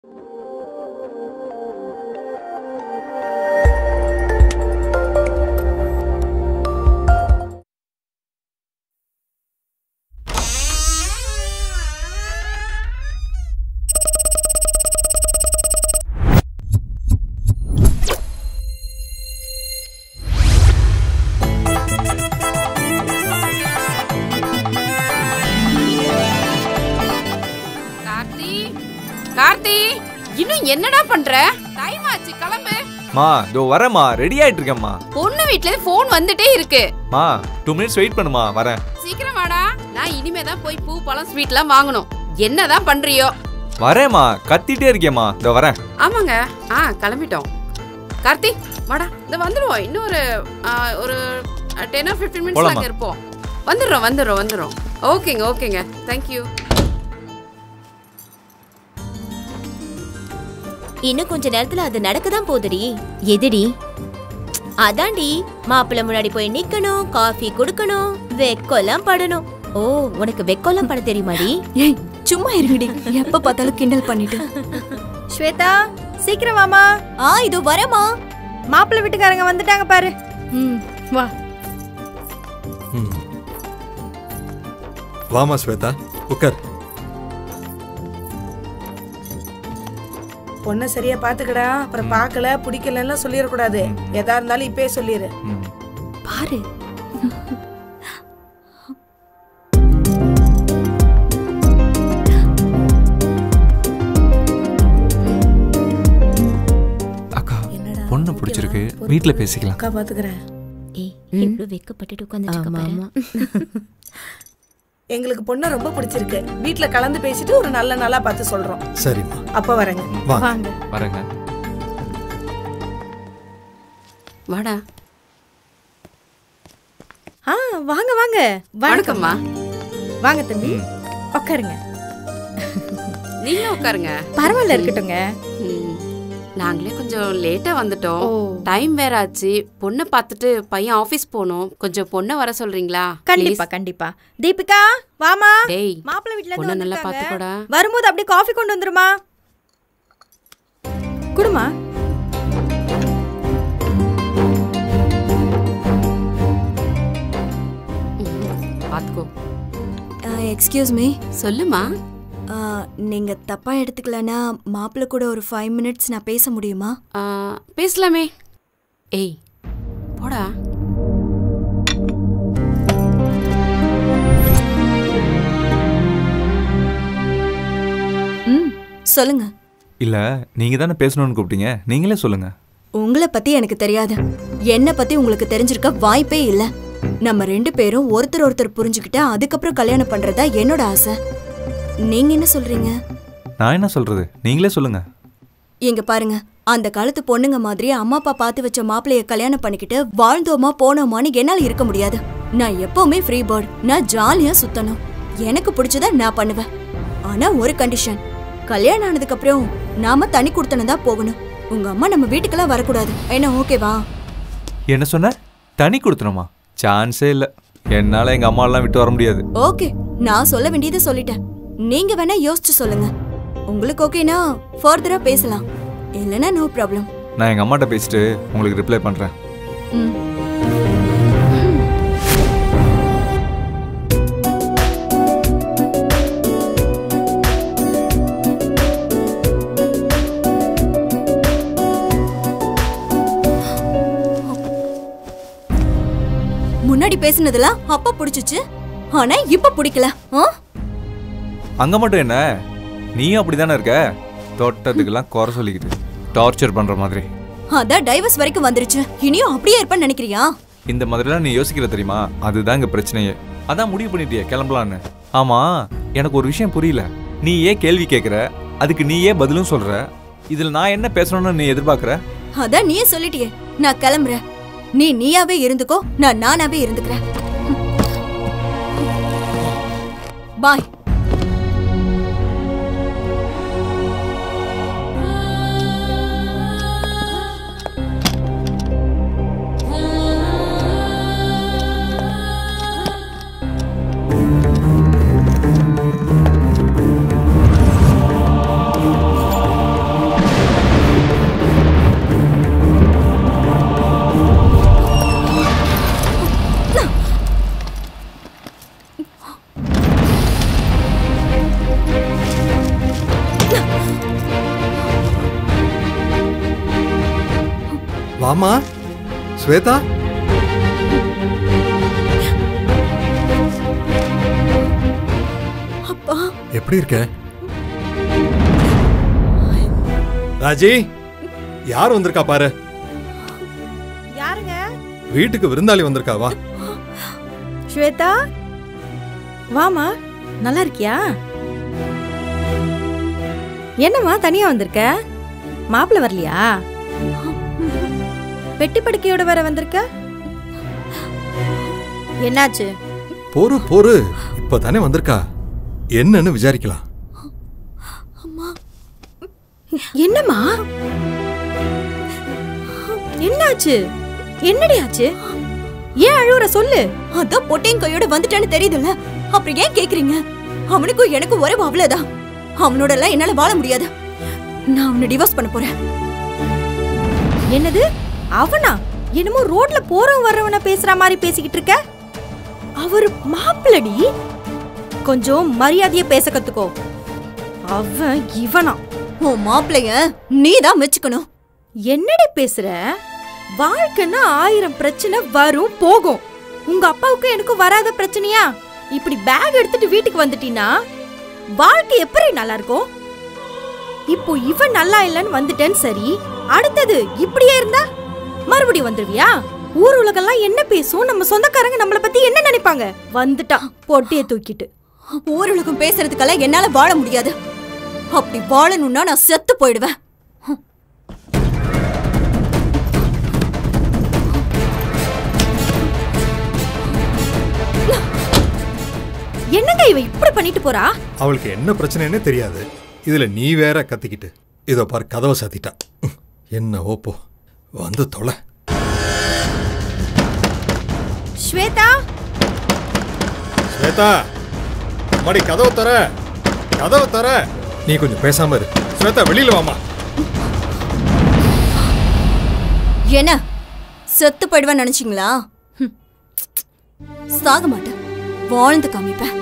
கார்த்தி கார்த்தி இன்னும் என்னடா பண்ற டைம் ஆச்சு கிளம்பு மா இதோ வரேம்மா ரெடி ஆயிட்டு இருக்கேம்மா பொண்ணு வீட்ல இருந்து போன் வந்துட்டே இருக்கு மா டூ மினிட்ஸ் வெயிட் பண்ணுமா வரேன் சீக்கிரம் வாடா நான் இனிமே தான் போய் பூ பழம் ஸ்வீட்லாம் வாங்கணும் என்னதான் பண்றியோ வரேம்மா கத்திட்டே இருக்கேம்மா இதோ வரேன் ஆமாங்க ஆ கிளம்பிட்டோம் கார்த்தி வாடா இந்த வந்துருவோம் இன்னும் ஒரு ஆ, ஒரு டென் ஆர் ஃபிஃப்டீன் மினிட்ஸ் போலாமா? அங்கே இருப்போம் வந்துடுறோம் வந்துடுறோம் வந்துடுறோம் ஓகேங்க ஓகேங்க தேங்க்யூ இன்னும் கொஞ்ச நேரத்துல அது நடக்கதான் போகுதுடி எதுடி அதான்டி மாப்பிள்ளை முன்னாடி போய் நிக்கணும் காஃபி குடுக்கணும் வெக்கோலாம் படணும் ஓ உனக்கு வெக்கோலாம் பட தெரியுமாடி ஏய் சும்மா இருங்கடி எப்ப பார்த்தாலும் கிண்டல் பண்ணிட்டு ஸ்வேதா சீக்கிரம் வாமா ஆ இதோ வரமா மாப்பிள்ளை வீட்டுக்காரங்க வந்துட்டாங்க பாரு ம் வா ம். வாமா ஸ்வேதா உட்கார் பொண்ணை சரியா பாத்துக்கடா அப்புறம் பார்க்கல பிடிக்கலன்னு சொல்லிடக்கூடாது எதா இருந்தாலும் இப்பயே சொல்லிடு ம். பாரு அக்கா என்னடா பொண்ணு பிடிச்சிருக்கு வீட்ல பேசிக்கலாம் அக்கா பாத்துக்கிறேன் ஏய் இவ்ளோ வெக்கப்பட்டுட்டு உட்கார்ந்துட்டு ஆமா இருக்க ஆமா எங்களுக்கு பொண்ணை ரொம்ப பிடிச்சிருக்கு வீட்ல கலந்து பேசிட்டு ஒரு நல்ல நாளா பார்த்து சொல்றோம் சரிம்மா அப்ப வரேங்க வாங்க வாங்க வரேங்க வாடா ஆ வாங்க வாங்க வணக்கம்மா வாங்க தம்பி உட்காருங்க நீங்களும் உட்காருங்க பரவாயில்ல இருக்கட்டுங்க ம். நாங்களே கொஞ்சம் லேட்டா வந்துட்டோம் ஓ டைம் வேற ஆச்சு பொண்ணை பார்த்துட்டு பையன் ஆபீஸ் போகணும் கொஞ்சம் பொண்ணை வர சொல்றீங்களா கண்டிப்பா கண்டிப்பா தீபிகா வாமா Please. டேய் மாப்பிள்ளை வீட்ல பொண்ணை இருந்து நல்லா வந்திருக்காங்க. பாத்துக்கோடா வரும்போது அப்படியே காஃபி கொண்டு வந்துருமா குடுமா ம், பாத்துக்கோ எக்ஸ்கியூஸ் மீ சொல்லுமா நீங்க தப்பா எடுத்துக்கலனா மாப்பிள்ளை கூட ஒரு ஃபைவ் மினிட்ஸ் நான் பேச முடியுமா ஆ, பேசலாமே ஏய் போடா ம் சொல்லுங்க இல்ல நீங்க தானே பேசணும்னு கூப்பிட்டீங்க நீங்களே சொல்லுங்க உங்களை பத்தி எனக்கு தெரியாது என்ன பத்தி உங்களுக்கு தெரிஞ்சிருக்க வாய்ப்பே இல்ல நம்ம ரெண்டு பேரும் ஒருத்தர் ஒருத்தர் புரிஞ்சுக்கிட்டு அதுக்கப்புறம் கல்யாணம் பண்றதா என்னோட ஆசை நீங்க என்ன சொல்றீங்க நான் என்ன சொல்றது நீங்களே சொல்லுங்க இங்க பாருங்க அந்த காலத்து பொண்ணுங்க மாதிரி அம்மா அப்பா பார்த்து வச்ச மாப்பிளைய கல்யாணம் பண்ணிக்கிட்டு வாழ்ந்தோமா போனோமான்னு என்னால இருக்க முடியாது நான் எப்பவுமே ஃப்ரீ பேர்ட் நான் ஜாலியா சுத்தணும் எனக்கு பிடிச்சத நான் பண்ணுவேன் ஆனா ஒரு கண்டிஷன் கல்யாணம் ஆனதுக்கு அப்புறம் நாம தனி கொடுத்தனம் தான் போகணும் உங்க அம்மா நம்ம வீட்டுக்கெல்லாம் வரக்கூடாது என்ன ஓகேவா என்ன சொன்ன தனி கொடுத்துனோமா சான்ஸே இல்ல என்னால எங்க அம்மா எல்லாம் விட்டு வர முடியாது ஓகே நான் சொல்ல வேண்டியதை சொல்லிட்டேன் நீங்க வேணா யோசிச்சு சொல்லுங்க உங்களுக்கு ஓகேனா ஃபர்தரா பேசலாம் இல்லைன்னா நோ ப்ராப்ளம் நான் எங்க அம்மாட்ட பேசிட்டு உங்களுக்கு ரிப்ளை பண்றேன் ம் முன்னாடி பேசுனதெல்லாம் அப்ப பிடிச்சிச்சு ஆனா இப்ப பிடிக்கல ஆ? அங்க மட்டும் என்ன நீயும் அப்படிதானே இருக்க தொட்டதுக்கெல்லாம் குறை சொல்லிக்கிட்டு டார்ச்சர் பண்ற மாதிரி அதான் டைவர்ஸ் வரைக்கும் வந்துருச்சு இனியும் அப்படியே இருப்பேன்னு நினைக்கிறியா இந்த மாதிரிலாம் நீ யோசிக்கிற தெரியுமா அதுதான் இங்க பிரச்சனையே அதான் முடிவு பண்ணிட்டியே கிளம்பலான்னு ஆமா எனக்கு ஒரு விஷயம் புரியல நீ ஏன் கேள்வி கேட்குற அதுக்கு நீ ஏன் பதிலும் சொல்ற இதுல நான் என்ன பேசணும்னு நீ எதிர்பார்க்கற அதான் நீயே சொல்லிட்டியே நான் கிளம்புறேன் நீ நீயாவே இருந்துக்கோ நான் நானாவே இருந்துக்கிறேன் பாய் வாமா ஸ்வேதா அப்பா எப்படி இருக்க ராஜி யார் வந்திருக்கா பாரு யாருங்க வீட்டுக்கு விருந்தாளி வந்திருக்கா வா ஸ்வேதா வாமா நல்லா இருக்கியா என்னம்மா தனியா வந்திருக்க மாப்பிள்ள வரலையா பெட்டி படுக்கையோட வேற வந்திருக்க என்னாச்சு பொறு பொறு இப்பதானே வந்திருக்கா என்னன்னு விசாரிக்கலாம் என்னம்மா என்னாச்சு என்னடி ஆச்சு ஏன் அழுவுற சொல்லு அதான் பொட்டையும் கையோட வந்துட்டான்னு தெரியுதுல்ல அப்புறம் ஏன் கேக்குறீங்க அவனுக்கும் எனக்கும் ஒரே அவ்வளவுதான் அவனோட எல்லாம் என்னால வாழ முடியாது நான் அவனை டிவோர்ஸ் பண்ண போறேன் என்னது அவனா என்னமோ ரோட்ல போறவன் வர்றவன பேசுற மாதிரி பேசிக்கிட்டு இருக்க அவர் மாப்பிளடி கொஞ்சம் மரியாதையா பேச கத்துக்கோ அவன் இவனா உன் மாப்பிளைய நீ தான் மெச்சுக்கணும் என்னடி பேசுற வாழ்க்கைன்னா ஆயிரம் பிரச்சனை வரும் போகும் உங்க அப்பாவுக்கு எனக்கும் வராத பிரச்சனையா இப்படி பேக் எடுத்துட்டு வீட்டுக்கு வந்துட்டீன்னா வாழ்க்கை எப்படி நல்லா இருக்கும் இப்போ இவன் நல்லா இல்லைன்னு வந்துட்டேன்னு சரி அடுத்தது இப்படியே இருந்தா மறுபடியும் வந்துருவியா ஊர் உலகெல்லாம் என்ன பேசும் நம்ம சொந்தக்காரங்க நம்மள பத்தி என்ன நினைப்பாங்க வந்துட்டான் பொட்டியை தூக்கிட்டு ஊருலகம் பேசுறதுக்கெல்லாம் என்னால வாழ முடியாது அப்படி வாழணும்னா நான் செத்து போயிடுவேன் என்னங்க இவ இப்படி பண்ணிட்டு போறா அவளுக்கு என்ன பிரச்சனைன்னு தெரியாது இதுல நீ வேற கத்திக்கிட்டு இதோ பாரு கதவை சாத்திட்டா ம், என்ன ஓப்போ வந்து தொலை ஸ்வேதா ஸ்வேதா மடி கதவை தர கதவை தர நீ கொஞ்சம் பேசாம இரு ஸ்வேதா வெளியில வாமா என்ன செத்து போயிடுவேன்னு நினைச்சீங்களா ஹம். சாக மாட்டேன் வாழ்ந்து காமிப்பேன்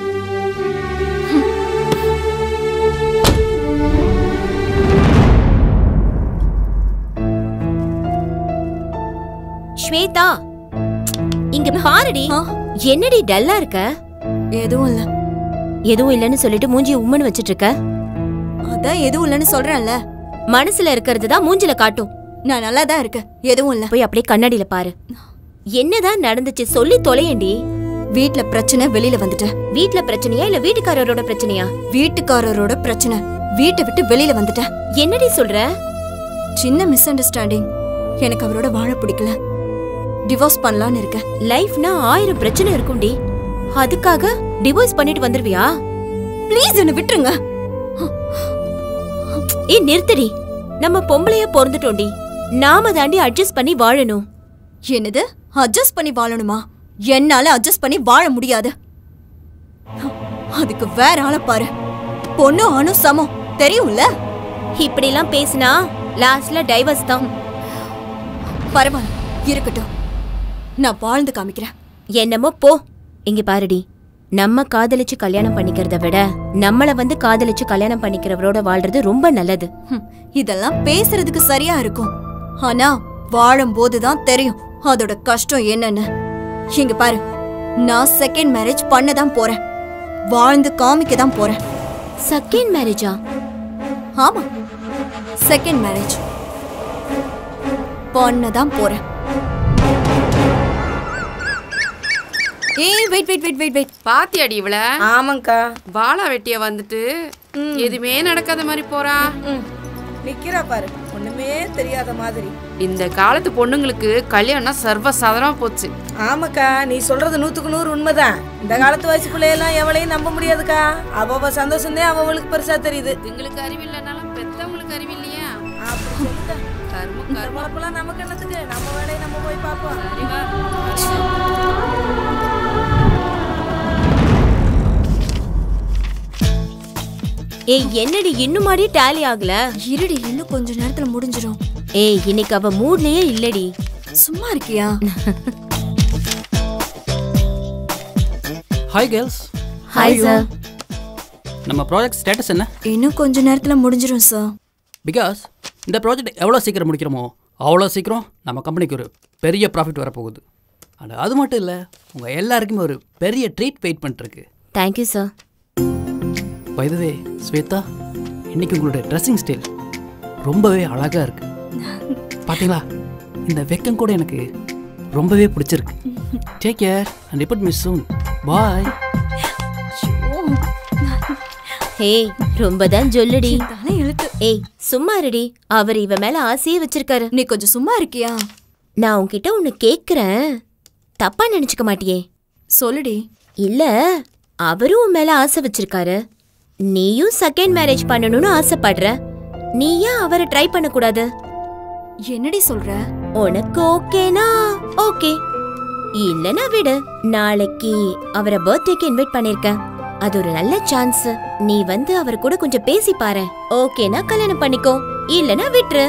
ஸ்வேதா இங்க பாருடி ஆ, என்னடி டல்லா இருக்க எதுவும் இல்ல எதுவும் இல்லைன்னு சொல்லிட்டு மூஞ்சிய உம்மன் வச்சிட்டு இருக்க அதான் எதுவும் இல்லைன்னு சொல்றேன்ல மனசுல இருக்கிறது தான் மூஞ்சில காட்டும் நான் நல்லா தான் இருக்கேன் எதுவும் இல்ல போய் அப்படியே கண்ணாடியில பாரு என்னதான் நடந்துச்சு சொல்லி தொலையண்டி வீட்ல பிரச்சனை வெளியில வந்துட்டேன் வீட்ல பிரச்சனையா இல்ல வீட்டுக்காரரோட பிரச்சனையா வீட்டுக்காரரோட பிரச்சனை வீட்டை விட்டு வெளியில வந்துட்டேன் என்னடி சொல்ற சின்ன மிஸ் அண்டர்ஸ்டாண்டிங் எனக்கு அவரோட வாழ பிடிக்கல டிவோர்ஸ் பண்ணலான்னு இருக்கேன் லைஃப்னா ஆயிரம் பிரச்சனை இருக்கும்டி அதுக்காக டிவோர்ஸ் பண்ணிட்டு வந்துருவியா ப்ளீஸ் என்ன விட்டுருங்க ஏய் நிறுத்தடி நம்ம பொம்பளைய பொறந்துட்டோண்டி நாம தாண்டி அட்ஜஸ்ட் பண்ணி வாழணும் என்னது அட்ஜஸ்ட் பண்ணி வாழணுமா என்னால அட்ஜஸ்ட் பண்ணி வாழ முடியாது அதுக்கு வேற ஆளை பாரு பொண்ணு ஆணும் சமம் தெரியும்ல இப்படிலாம் பேசினா லாஸ்ட்ல டைவர்ஸ் தான் பரவாயில்ல இருக்கட்டும் நான் வாழ்ந்து காமிக்கிறேன் என்னமோ போ இங்க பாருடி நம்ம காதலிச்சு கல்யாணம் பண்ணிக்கிறத விட நம்மள வந்து காதலிச்சு கல்யாணம் பண்ணிக்கிறவரோட வாழ்றது ரொம்ப நல்லது ஹம், இதெல்லாம் பேசுறதுக்கு சரியா இருக்கும் ஆனா வாழும்போது தான் தெரியும் அதோட கஷ்டம் என்னன்னு இங்க பாரு நான் செகண்ட் மேரேஜ் பண்ண தான் போறேன் வாழ்ந்து காமிக்க தான் போறேன் செகண்ட் மேரேஜா ஆமா செகண்ட் மேரேஜ் பண்ண தான் போறேன் ஏய் wait wait wait wait wait பாத்தியாடி இவள ஆமாங்கக்கா வாழா வெட்டிய வந்துட்டு எதுவுமே நடக்காத மாதிரி போறா ம் நிக்கிறா பாரு ஒண்ணுமே தெரியாத மாதிரி இந்த காலத்து பொண்ணுங்களுக்கு கல்யாணம் சர்வ சாதாரணமா போச்சு ஆமாக்கா நீ சொல்றது நூத்துக்கு நூறு உண்மைதான் இந்த காலத்து வயசு பிள்ளையெல்லாம் எவளையும் நம்ப முடியாதுக்கா அவ அவ சந்தோஷம் தான் அவளுக்கு பெருசா தெரியுது இதுங்களுக்கு அறிவு இல்லைனாலும் பெத்தவங்களுக்கு அறிவு இல்லையா அப்படி சொல்லுக்கா. கரும இந்த கரும பொழப்பெல்லாம் நமக்கு என்னத்துக்கு நம்ம வேலையை நம்ம போய் பார்ப்போம் அறிவா ஏய் என்னடி இன்னும் மாடி டேலி ஆகல இருடி இன்னும் கொஞ்ச நேரத்துல முடிஞ்சிடும் ஏய் இன்னைக்கு அவ மூட்லயே இல்லடி சும்மா இருக்கியா ஹாய் கேர்ள்ஸ் ஹாய் சார் நம்ம ப்ராஜெக்ட் ஸ்டேட்டஸ் என்ன இன்னும் கொஞ்ச நேரத்துல முடிஞ்சிரும் சார் பிகாஸ் இந்த ப்ராஜெக்ட் எவ்வளோ சீக்கிரம் முடிக்கிறோமோ அவ்வளோ சீக்கிரம் நம்ம கம்பெனிக்கு ஒரு பெரிய ப்ராஃபிட் வரப்போகுது அண்ட் அது மட்டும் இல்லை உங்கள் எல்லாருக்குமே ஒரு பெரிய ட்ரீட் வெயிட் பண்ணிட்டுருக்கு தேங்க்யூ சார் வைதவே ஸ்வேதா இன்னைக்கு உங்களுடைய ட்ரெஸ்ஸிங் ஸ்டைல் ரொம்பவே அழகாக இருக்கு பார்த்தீங்களா இந்த வெக்கம் கூட எனக்கு ரொம்பவே பிடிச்சிருக்கு take care and report miss soon bye hey ரொம்ப தான் சொல்லுடி தலை எழுத்து ஏய் சும்மா இருடி அவர் இவ மேல ஆசையே வச்சிருக்காரு நீ கொஞ்சம் சும்மா இருக்கியா நான் உன்கிட்ட ஒன்னு கேக்குறேன் தப்பா நினைச்சுக்க மாட்டியே சொல்லுடி இல்ல அவரும் உன் மேல ஆசை வச்சிருக்காரு நீயும் செகண்ட் மேரேஜ் பண்ணணும்னு ஆசைப்படுற நீ ஏன் அவரை ட்ரை பண்ண கூடாது என்னடி சொல்ற உனக்கு ஓகேனா ஓகே இல்லனா விடு நாளைக்கு அவரை பர்த்டேக்கு இன்வைட் பண்ணிருக்கேன் அது ஒரு நல்ல சான்ஸ் நீ வந்து அவர் கூட கொஞ்சம் பேசி பாரு ஓகேனா கல்யாணம் பண்ணிக்கோ இல்லனா விட்டுரு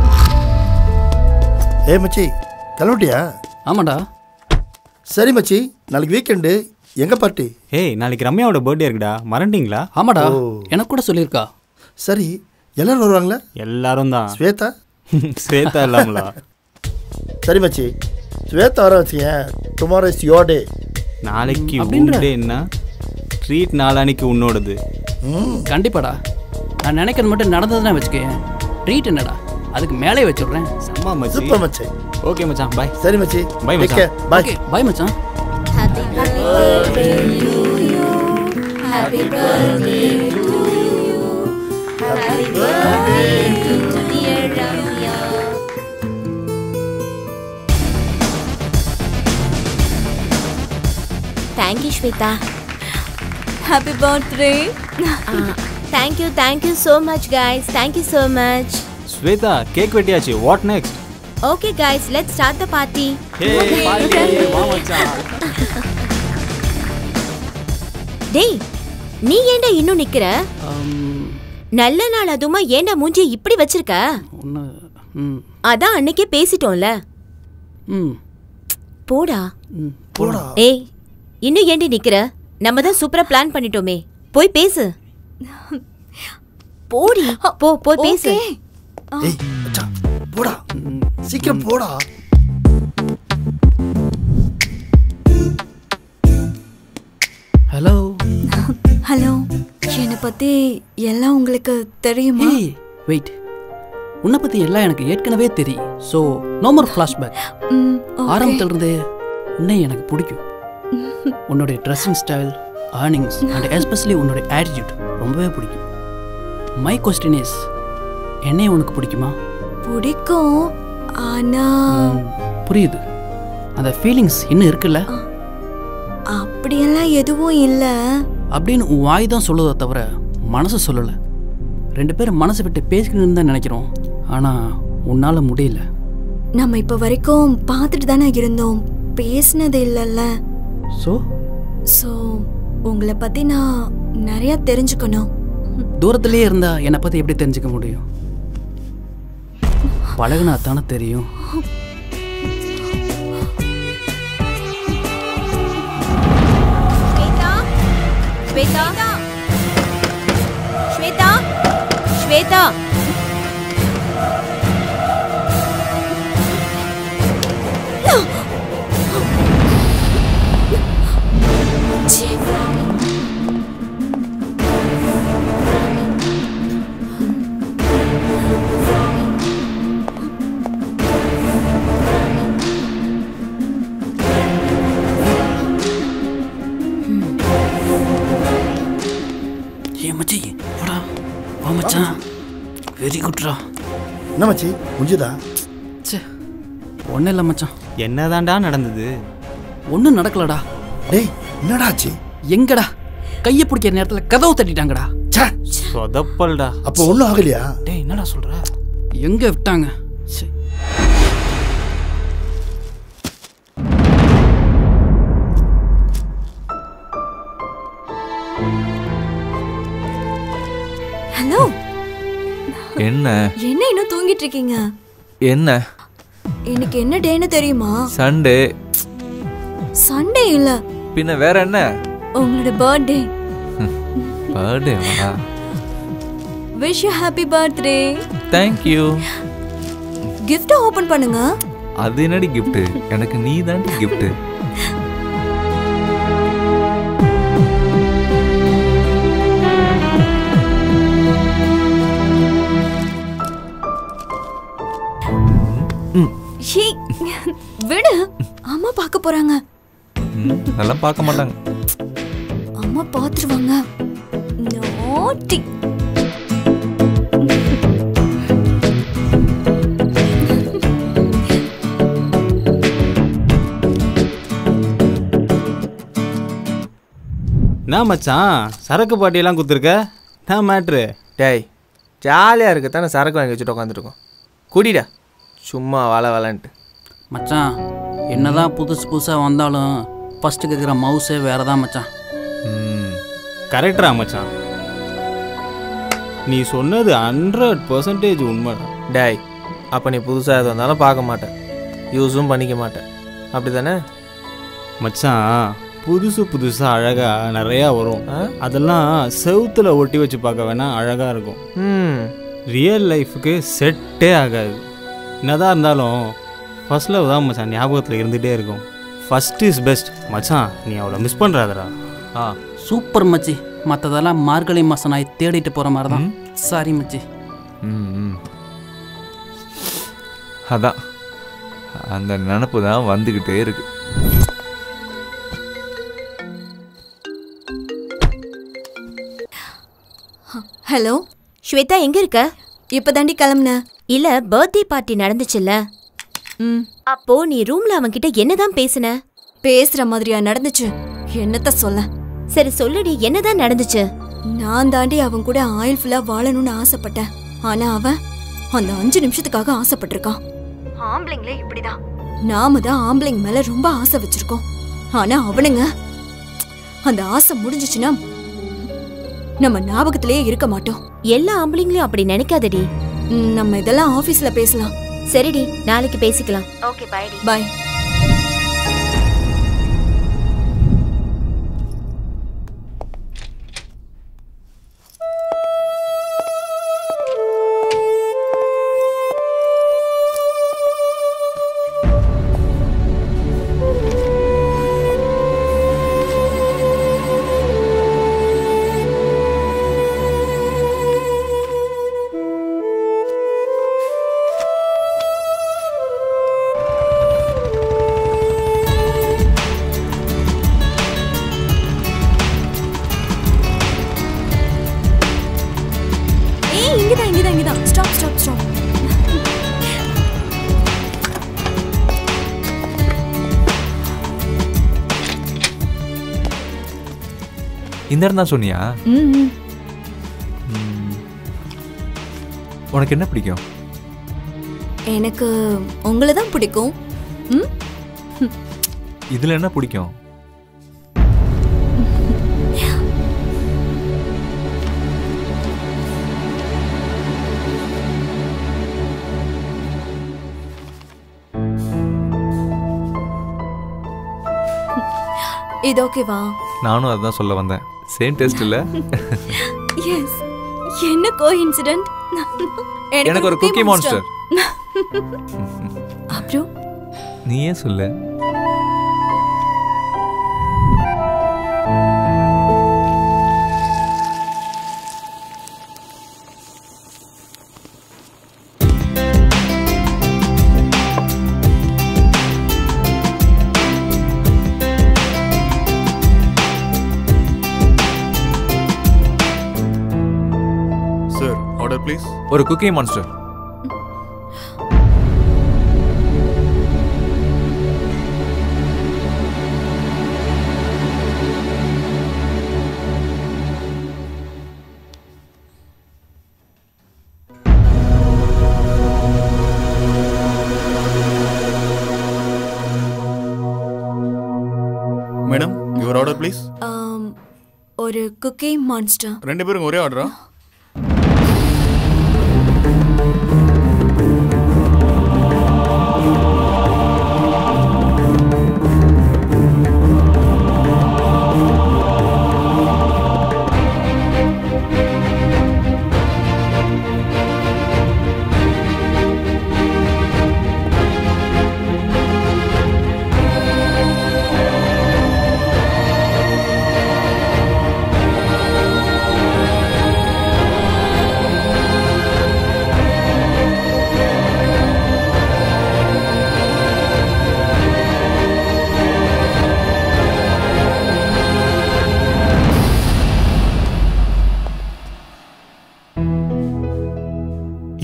ஏ மச்சி கிளம்பிட்டியா ஆமாடா சரி மச்சி நாளைக்கு வீக்கெண்டு எங்க பார்ட்டி ஏய் நாளைக்கு ரம்யாவோட பர்த்டே இருக்குடா மறந்துட்டீங்களா ஆமாடா ஓ. எனக்கு கூட சொல்லியிருக்கா சரி எல்லாரும் வருவாங்களா எல்லாரும் தான் ஸ்வேதா ஸ்வேதா இல்லாமலா சரி மச்சி ஸ்வேதா வர வச்சுக்கேன் டுமாரோ இஸ் யோர் டே நாளைக்கு அப்படின்ற? என்ன ட்ரீட் நாளானிக்கு உன்னோடது கண்டிப்பாடா நான் நினைக்கிறது மட்டும் நடந்ததுன்னா வச்சுக்கேன் ட்ரீட் என்னடா அதுக்கு மேலே வச்சுடுறேன் செம்ம மச்சி சூப்பர் மச்சி ஓகே மச்சான் பாய் சரி மச்சி Bye, மச்சான். பாய் ஓகே பாய் மச்சான் thank you Shweta happy birthday thank you thank you so much guys thank you so much Shweta cake வெட்டியாச்சு what next okay guys let's start the party டேய் நீ ஏன்டா இன்னும் நிக்கிற நல்ல நாள் அதுமா ஏன்டா மூஞ்சி இப்படி வச்சிருக்க ஒன்று ம் அதான் அன்னைக்கே பேசிட்டோம்ல ம் போடா ம் போடா ஏய் இன்னும் ஏண்டி நிக்கிற நம்ம தான் சூப்பரா பிளான் பண்ணிட்டோமே போய் பேசு போடி போ போய் பேசு ஓகே ஏய் மச்சான் போடா சீக்கிரம் போடா ஹலோ ஹலோ என்னை பத்தி எல்லாம் உங்களுக்கு தெரியுமா ஏய் வெயிட் உன்னை பற்றி எல்லாம் எனக்கு ஏற்கனவே தெரியும் so no more flashback hmm, okay. ஆரம்பத்துல இருந்தே உன்னை எனக்கு பிடிக்கும் உன்னுடைய dressing style earnings and especially உன்னுடைய ஆட்டிடியூட் ரொம்பவே பிடிக்கும் மை கொஸ்டின் இஸ் என்னையும் உனக்கு பிடிக்குமா பிடிக்கும் ஆனா ம், புரியுது அந்த ஃபீலிங்ஸ் இன்னும் இருக்குல்ல அப்படியெல்லாம் எதுவும் இல்ல அப்படின்னு உன் வாய் தான் சொல்லுதே தவிர மனசு சொல்லலை ரெண்டு பேரும் மனசை விட்டு பேசிக்கணும்னு தான் நினைக்கிறோம் ஆனால் உன்னால் முடியல நம்ம இப்ப வரைக்கும் பார்த்துட்டு தானே இருந்தோம் பேசினது இல்லைல்ல ஸோ ஸோ உங்களை பத்தி நான் நிறைய தெரிஞ்சுக்கணும் தூரத்திலே இருந்தா என்னை பற்றி எப்படி தெரிஞ்சுக்க முடியும் பழகுனா தானே தெரியும் ஸ்வேதா ஸ்வேதா ஸ்வேதா ஸ்வேதா ஏ மச்சி வாடா வா மச்சான் வெரி குட்ரா என்ன மச்சி முடிஞ்சுதா சே ஒன்றும் இல்லை மச்சான் என்னதான்டா நடந்தது ஒன்றும் நடக்கலடா டேய் என்னடா ஆச்சு எங்கடா கையை பிடிக்கிற நேரத்தில் கதவு தட்டிட்டாங்கடா ச்சே சொதப்பல்டா அப்போ ஒன்றும் ஆகலையா டேய் என்னடா சொல்ற எங்க விட்டாங்க சே ஹலோ என்ன என்ன இன்னும் தூங்கிட்டு இருக்கீங்க என்ன இன்னைக்கு என்ன டேன்னு தெரியுமா சண்டே சண்டே இல்ல பின்ன வேற என்ன உங்களோட பர்த்டே பர்த்டேவா wish you happy birthday thank you gift open பண்ணுங்க அது என்னடி gift எனக்கு நீ தான் gift ஷீ விடு அம்மா பார்க்க போறாங்க ம், அதெல்லாம் பார்க்க மாட்டாங்க அம்மா பாத்துருவாங்க நாட்டி என்ன மச்சான் சரக்கு பாட்டியெல்லாம் குத்துருக்க நான் மேட்ரு டேய் ஜாலியாக இருக்கு தானே சரக்கு வாங்கி வச்சுட்டு உட்காந்துருக்கோம் குடிடா சும்மா வாழ வாழன்ட்டு மச்சான் என்னதான் புதுசு புதுசாக வந்தாலும் ஃபஸ்ட்டு கேட்குற மவுஸே வேறு தான் மச்சான் ம், கரெக்டரா மச்சான் நீ சொன்னது ஹண்ட்ரட் பர்சன்டேஜ் உண்மைதான் டேய் அப்போ நீ புதுசாக எது வந்தாலும் பார்க்க மாட்டேன் யூஸும் பண்ணிக்க மாட்டேன் அப்படி தானே மச்சான் புதுசு புதுசாக அழகாக நிறையா வரும் ஆ? அதெல்லாம் செவுத்துல ஒட்டி வச்சு பார்க்க வேணா அழகாக இருக்கும் ம் ரியல் லைஃபுக்கு செட்டே ஆகாது என்னதான் இருந்தாலும் ஃபர்ஸ்ட் லவ் தான் மச்சான் ஞாபகத்தில் இருந்துகிட்டே இருக்கும் ஃபர்ஸ்ட் இஸ் பெஸ்ட் மச்சான் நீ அவளை மிஸ் பண்ணுறாதடா ஆ சூப்பர் மச்சி மற்றதெல்லாம் மார்கழி மாதம் நான் தேடிட்டு போகிற மாதிரி தான் சாரி மச்சி ம், ம். அதான் அந்த நினப்பு தான் வந்துக்கிட்டே இருக்கு ஹலோ ஸ்வேதா எங்க இருக்க இப்பதாண்டி கிளம்புனேன் இல்ல பர்த்டே பார்ட்டி நடந்துச்சுல்ல ம் அப்போ நீ ரூம்ல அவன்கிட்ட என்னதான் பேசுன பேசுற மாதிரியா நடந்துச்சு என்னத்த சொல்ல சரி சொல்லுடி என்னதான் நடந்துச்சு நான் தாண்டி அவன் கூட ஆயில் ஃபுல்லா வாழணும்னு ஆசைப்பட்டேன் ஆனா அவன் அந்த அஞ்சு நிமிஷத்துக்காக ஆசைப்பட்டிருக்கான் ஆம்பளைங்களே இப்படிதான் நாம தான் ஆம்பளைங்க மேல ரொம்ப ஆசை வச்சிருக்கோம் ஆனா அவனுங்க அந்த ஆசை முடிஞ்சிச்சுன்னா நம்ம ஞாபகத்திலேயே இருக்க மாட்டோம் எல்லா ஆம்பளைங்களையும் அப்படி நினைக்காதடி ம், நம்ம இதெல்லாம் ஆபீஸ்ல பேசலாம் சரிடி நாளைக்கு பேசிக்கலாம் ஓகே பைடி பாய் ஏய் இங்கதான் இங்கதான் இங்கதான் ஸ்டாப் ஸ்டாப் ஸ்டாப் இந்த இடம் தான் சொன்னியா ம் ம். ம். உனக்கு என்ன பிடிக்கும் எனக்கு உங்களை தான் பிடிக்கும் ம் இதில் என்ன பிடிக்கும் இது ஓகேவா நானும் அதுதான் சொல்ல வந்தேன் சேம் டேஸ்ட் இல்லை எஸ் என்ன கோ இன்சிடென்ட் எனக்கு ஒரு குக்கி மான்ஸ்டர் அப்புறம் நீயே சொல்லு சார் ஆர்டர் ப்ளீஸ் ஒரு cookie monster madam your order please ஆம், ஒரு குக்கி மான்ஸ்டர் ரெண்டு பேரும் ஒரே ஆர்டரா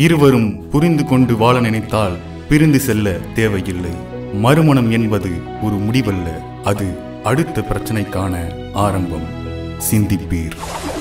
இருவரும் புரிந்து கொண்டு வாழ நினைத்தால் பிரிந்து செல்ல தேவையில்லை மறுமணம் என்பது ஒரு முடிவல்ல அது அடுத்த பிரச்சனைக்கான ஆரம்பம் சிந்திப்பீர்